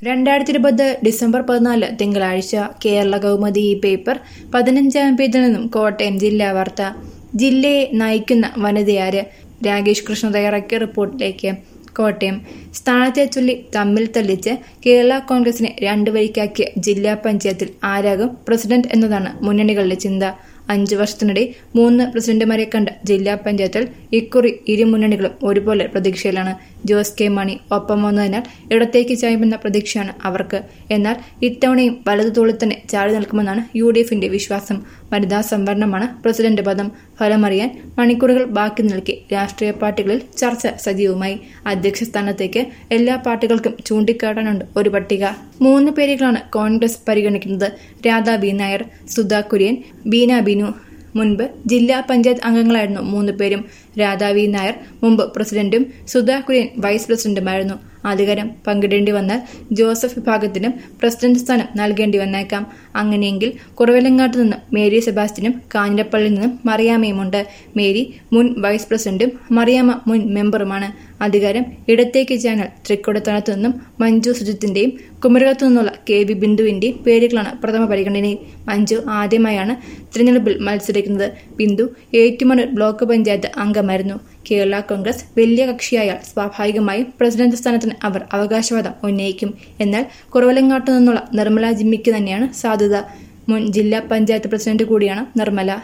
രണ്ടായിരത്തി ഇരുപത് ഡിസംബർ പതിനാല് തിങ്കളാഴ്ച കേരള കൗമുദി ഈ പേപ്പർ പതിനഞ്ചാം പേജിൽ നിന്നും കോട്ടയം ജില്ലാ വാർത്ത ജില്ലയെ നയിക്കുന്ന വനിതയാര് രാകേഷ് കൃഷ്ണ തയ്യാറാക്കിയ റിപ്പോർട്ടിലേക്ക് കോട്ടയം സ്ഥാനത്തെ ചൊല്ലി തമ്മിൽ തല്ലിച്ച് കേരള കോൺഗ്രസിനെ രണ്ടു വഴിക്കാക്കിയ ജില്ലാ പഞ്ചായത്തിൽ ആരാകും പ്രസിഡന്റ് എന്നതാണ് മുന്നണികളുടെ ചിന്ത അഞ്ചു വർഷത്തിനിടെ മൂന്ന് പ്രസിഡന്റുമാരെ കണ്ട ജില്ലാ പഞ്ചായത്തിൽ ഇക്കുറി ഇരു മുന്നണികളും ഒരുപോലെ പ്രതീക്ഷയിലാണ് ജോസ് കെ മണി ഒപ്പം വന്നതിനാൽ ഇടത്തേക്ക് ചായുമെന്ന പ്രതീക്ഷയാണ് അവർക്ക് എന്നാൽ ഇത്തവണയും വലതു തോളിൽ തന്നെ ചാടി നിൽക്കുമെന്നാണ് യു ഡി എഫിന്റെ വിശ്വാസം വനിതാ സംവരണമാണ് പ്രസിഡന്റ് പദം ഫലമറിയാൻ മണിക്കൂറുകൾ ബാക്കി നിൽക്കെ രാഷ്ട്രീയ പാർട്ടികളിൽ ചർച്ച സജീവമായി അധ്യക്ഷ സ്ഥാനത്തേക്ക് എല്ലാ പാർട്ടികൾക്കും ചൂണ്ടിക്കാട്ടാനുണ്ട് ഒരു പട്ടിക മൂന്ന് പേരുകളാണ് കോൺഗ്രസ് പരിഗണിക്കുന്നത് രാധാ ബി നായർ സുധാ കുര്യൻ ബീന ബിനു മുൻപ് ജില്ലാ പഞ്ചായത്ത് അംഗങ്ങളായിരുന്നു മൂന്ന് പേരും രാധാ വി നായർ മുമ്പ് പ്രസിഡന്റും സുധാ കുര്യൻ വൈസ് പ്രസിഡന്റുമായിരുന്നു അധികാരം പങ്കിടേണ്ടി വന്നാൽ ജോസഫ് വിഭാഗത്തിനും പ്രസിഡന്റ് സ്ഥാനം നൽകേണ്ടി വന്നേക്കാം അങ്ങനെയെങ്കിൽ കുറവിലങ്ങാട്ട് നിന്നും മേരി സെബാസ്റ്റ്യനും കാഞ്ഞിരപ്പള്ളിയിൽ നിന്നും മറിയാമ്മയുമുണ്ട് മേരി മുൻ വൈസ് പ്രസിഡന്റും മറിയാമ്മ മുൻ മെമ്പറുമാണ് അധികാരം ഇടത്തേക്ക് ചാനൽ തൃക്കൊടത്തണത്തു നിന്നും മഞ്ജു സുജിത്തിന്റെയും കുമരകത്തു നിന്നുള്ള കെ വി ബിന്ദുവിന്റെയും പേരുകളാണ് പ്രഥമ പരിഗണനയിൽ മഞ്ജു ആദ്യമായാണ് തിരഞ്ഞെടുപ്പിൽ മത്സരിക്കുന്നത് ബിന്ദു ഏറ്റുമണൂർ ബ്ലോക്ക് പഞ്ചായത്ത് അംഗമായിരുന്നു കേരള കോൺഗ്രസ് വലിയ കക്ഷിയായാൽ സ്വാഭാവികമായും പ്രസിഡന്റ് സ്ഥാനത്തിന് അവർ അവകാശവാദം ഉന്നയിക്കും എന്നാൽ കുറവലങ്ങാട്ടു നിന്നുള്ള നിർമ്മല ജിമ്മിക്ക് തന്നെയാണ് സാധ്യത മുൻ ജില്ലാ പഞ്ചായത്ത് പ്രസിഡന്റ് കൂടിയാണ് നിർമ്മല